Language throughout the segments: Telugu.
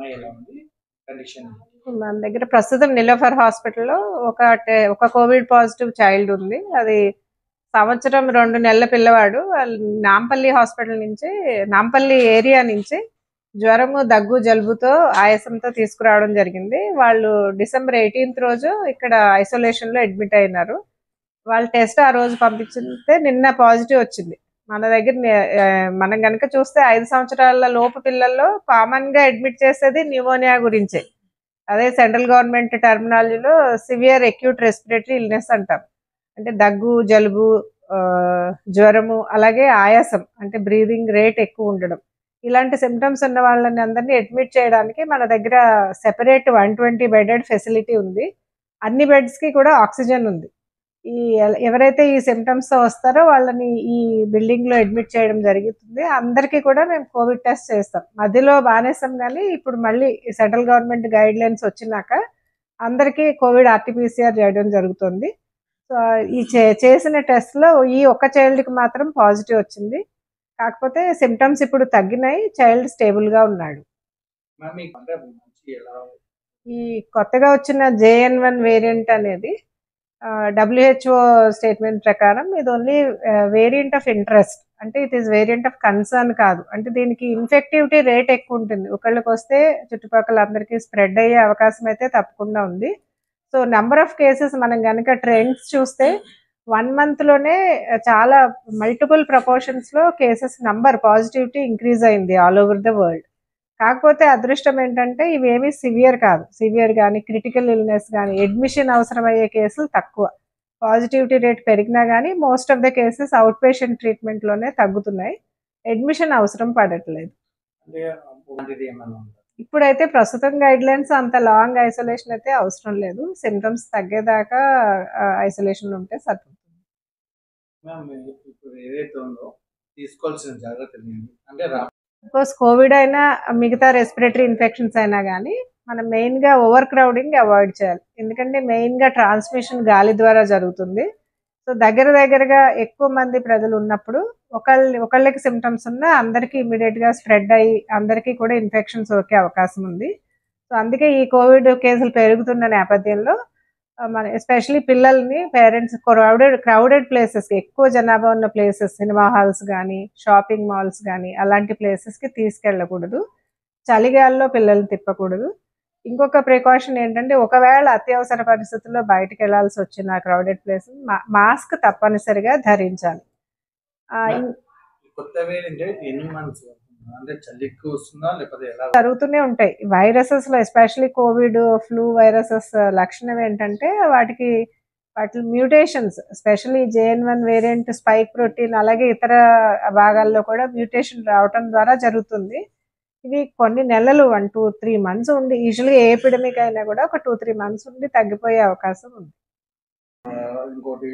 అమ్మాయి ఎలా ఉంది కండిషన్ మన దగ్గర ప్రస్తుతం నిలోఫర్ హాస్పిటల్లో ఒక టే- ఒక కోవిడ్ పాజిటివ్ చైల్డ్ ఉంది అది సంవత్సరం రెండు నెలల పిల్లవాడు వాళ్ళు నాంపల్లి హాస్పిటల్ నుంచి నాంపల్లి ఏరియా నుంచి జ్వరము దగ్గు జలుబుతో ఆయాసంతో తీసుకురావడం జరిగింది వాళ్ళు డిసెంబర్ ఎయిటీన్త్ రోజు ఇక్కడ ఐసోలేషన్ లో అడ్మిట్ అయినారు వాళ్ళ టెస్ట్ ఆ రోజు పంపించితే నిన్న పాజిటివ్ వచ్చింది మన దగ్గర నే- ఆ, మనం గనక చూస్తే ఐదు సంవత్సరాల లోపు పిల్లల్లో కామన్ గా అడ్మిట్ చేసేది న్యూమోనియా గురించే అదే సెంట్రల్ గవర్నమెంట్ టర్మినాలజీలో సివియర్ అక్యూట్ రెస్పిరేటరీ ఇల్నెస్ అంటాం అంటే దగ్గు జలుబు ఆ, జ్వరము అలాగే ఆయాసం అంటే బ్రీదింగ్ రేట్ ఎక్కువ ఉండడం ఇలాంటి సిమ్టమ్స్ ఉన్న వాళ్ళని అందరినీ అడ్మిట్ చేయడానికి మన దగ్గర separate one twenty bedded facility ఉంది అన్ని బెడ్స్ కి కూడా ఆక్సిజన్ ఉంది ఈ ఎల- ఎవరైతే ఈ సిమ్టమ్స్ తో వస్తారో వాళ్ళని ఈ బిల్డింగ్ లో అడ్మిట్ చేయడం జరుగుతుంది అందరికీ కూడా మేము కోవిడ్ టెస్ట్ చేస్తాం మధ్యలో బానేస్తాం కానీ ఇప్పుడు మళ్ళీ సెంట్రల్ గవర్నమెంట్ గైడ్ లైన్స్ వచ్చినాక అందరికీ కోవిడ్ ఆర్టీపీసీఆర్ చేయడం జరుగుతుంది సో ఈ చే- చేసిన టెస్ట్ లో ఈ ఒక్క చైల్డ్ కి మాత్రం పాజిటివ్ వచ్చింది కాకపోతే సిమ్టమ్స్ ఇప్పుడు తగ్గినాయి చైల్డ్ స్టేబుల్ గా ఉన్నాడు మ్యామ్ మీకు అంటే మంచి ఎలా ఈ కొత్తగా వచ్చిన జేఎన్ వన్ వేరియంట్ అనేది డబ్ల్యూహెచ్ఓ స్టేట్మెంట్ ప్రకారం ఇది ఓన్లీ వేరియంట్ ఆఫ్ ఇంట్రెస్ట్ అంటే it is variant of concern కాదు అంటే దీనికి ఇన్ఫెక్టివిటీ రేట్ ఎక్కువ ఉంటుంది ఒకళ్ళకి వస్తే చుట్టుపక్కల అందరికీ స్ప్రెడ్ అయ్యే అవకాశం అయితే తప్పకుండా ఉంది సో నెంబర్ ఆఫ్ కేసెస్ మనం కనుక ట్రెండ్స్ చూస్తే వన్ మంత్ లోనే చాలా మల్టిపుల్ ప్రపోర్షన్స్ లో కేసెస్ నంబర్ పాజిటివిటీ ఇంక్రీజ్ అయింది ఆల్ ఓవర్ ద వరల్డ్ కాకపోతే అదృష్టం ఏంటంటే ఇవేమీ సివియర్ కాదు సివియర్ కానీ క్రిటికల్ ఇల్నెస్ కానీ అడ్మిషన్ అవసరమయ్యే కేసులు తక్కువ పాజిటివిటీ రేట్ పెరిగినా కానీ most of the cases out patient treatment లోనే తగ్గుతున్నాయి అడ్మిషన్ అవసరం పడట్లేదు అంటే అలాంటిది ఏమైనా ఉందా ఇప్పుడైతే ప్రస్తుతం గైడ్ లైన్స్ అంత లాంగ్ ఐసోలేషన్ అయితే అవసరం లేదు సిమ్టమ్స్ తగ్గేదాకా ఐసోలేషన్ ఉంటే సరిపోతుంది మ్యామ్ ఇప్పుడు ఏదైతే ఉందో తీసుకోవాల్సిన జాగ్రత్తలు ఏంటి అంటే రా కోర్స్ కోవిడ్ అయినా మిగతా రెస్పిరేటరీ ఇన్ఫెక్షన్స్ అయినా కానీ మనం మెయిన్ గా ఓవర్ క్రౌడింగ్ అవాయిడ్ చేయాలి ఎందుకంటే మెయిన్ గా ట్రాన్స్మిషన్ గాలి ద్వారా జరుగుతుంది సో దగ్గర దగ్గరగా ఎక్కువ మంది ప్రజలు ఉన్నప్పుడు ఒకళ్ళ ఒకళ్ళకి సిమ్టమ్స్ ఉన్నా అందరికీ ఇమీడియట్ గా స్ప్రెడ్ అయ్యి అందరికీ కూడా ఇన్ఫెక్షన్ సోకే అవకాశం ఉంది సో అందుకే ఈ కోవిడ్ కేసులు పెరుగుతున్న నేపథ్యంలో ఆ, మన ఎస్పెషలీ పిల్లల్ని పేరెంట్స్ క్రౌడెడ్ క్రౌడెడ్ ప్లేసెస్ ఎక్కువ జనాభా ఉన్న ప్లేసెస్ సినిమా హాల్స్ కానీ షాపింగ్ మాల్స్ కానీ అలాంటి places కి తీసుకెళ్ళకూడదు చలిగాల్లో పిల్లల్ని తిప్పకూడదు ఇంకొక ప్రికాషన్ ఏంటంటే ఒకవేళ అత్యవసర పరిస్థితుల్లో బయటకు వెళ్లాల్సి వచ్చిన క్రౌడెడ్ ప్లేస్ మాస్క్ తప్పనిసరిగా ధరించాలి ఆ, ఇం- కొత్త వేరియంట్ ఎన్ని మంత్స్ అంటే చలి ఎక్కువ వస్తుందా లేకపోతే ఎలా జరుగుతూనే ఉంటాయి వైరసెస్ లో ఎస్పెషలీ కోవిడ్ ఫ్లూ వైరసెస్ లక్షణం ఏంటంటే వాటికి వాటి mutations specially JN one variant spike protein అలాగే ఇతర భాగాల్లో కూడా మ్యూటేషన్ రావటం ద్వారా జరుగుతుంది ఇవి కొన్ని నెలలు వన్ టూ త్రీ మంత్స్ ఉండి యూజువల్గా ఏ ఎపిడమిక్ అయినా కూడా ఒక టూ త్రీ మంత్స్ ఉండి తగ్గిపోయే అవకాశం ఉంది ఆ, ఇంకోటి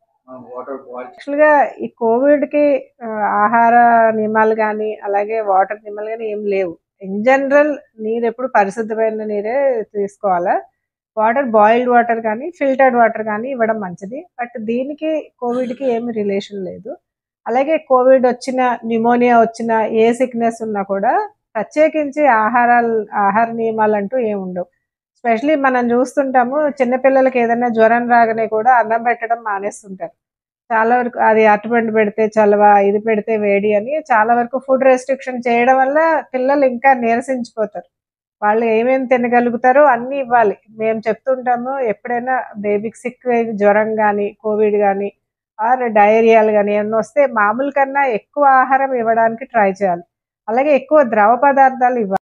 వాటర్ బాయిల్ యాక్చువల్గా ఈ కోవిడ్ కి ఆ, ఆహార నియమాలు కానీ అలాగే వాటర్ నియమాలు కానీ ఏం లేవు ఇన్ జనరల్ నీరు ఎప్పుడు పరిశుద్ధమైన నీరే తీసుకోవాలా వాటర్ బాయిల్డ్ వాటర్ కానీ ఫిల్టర్డ్ వాటర్ కానీ ఇవ్వడం మంచిది బట్ దీనికి కోవిడ్ కి ఏమి రిలేషన్ లేదు అలాగే కోవిడ్ వచ్చిన న్యూమోనియా వచ్చిన ఏ సిక్నెస్ ఉన్నా కూడా ప్రత్యేకించి ఆహారాలు ఆహార నియమాలు అంటూ ఏమి ఉండవు స్పెషలీ మనం చూస్తుంటాము చిన్నపిల్లలకి ఏదైనా జ్వరం రాగానే కూడా అన్నం పెట్టడం మానేస్తుంటారు చాలా వరకు అది అటుపండు పెడితే చలవ ఇది పెడితే వేడి అని చాలా వరకు ఫుడ్ రెస్ట్రిక్షన్ చేయడం వల్ల పిల్లలు ఇంకా నీరసించిపోతారు వాళ్ళు ఏమేమి తినగలుగుతారో అన్ని ఇవ్వాలి మేము చెప్తుంటాము ఎప్పుడైనా బేబీకి సిక్ జ్వరం కానీ కోవిడ్ కానీ ఆర్ డయేరియాలు కానీ ఏమన్నా వస్తే మామూలు కన్నా ఎక్కువ ఆహారం ఇవ్వడానికి ట్రై చేయాలి అలాగే ఎక్కువ ద్రవ పదార్థాలు ఇవ్వాలి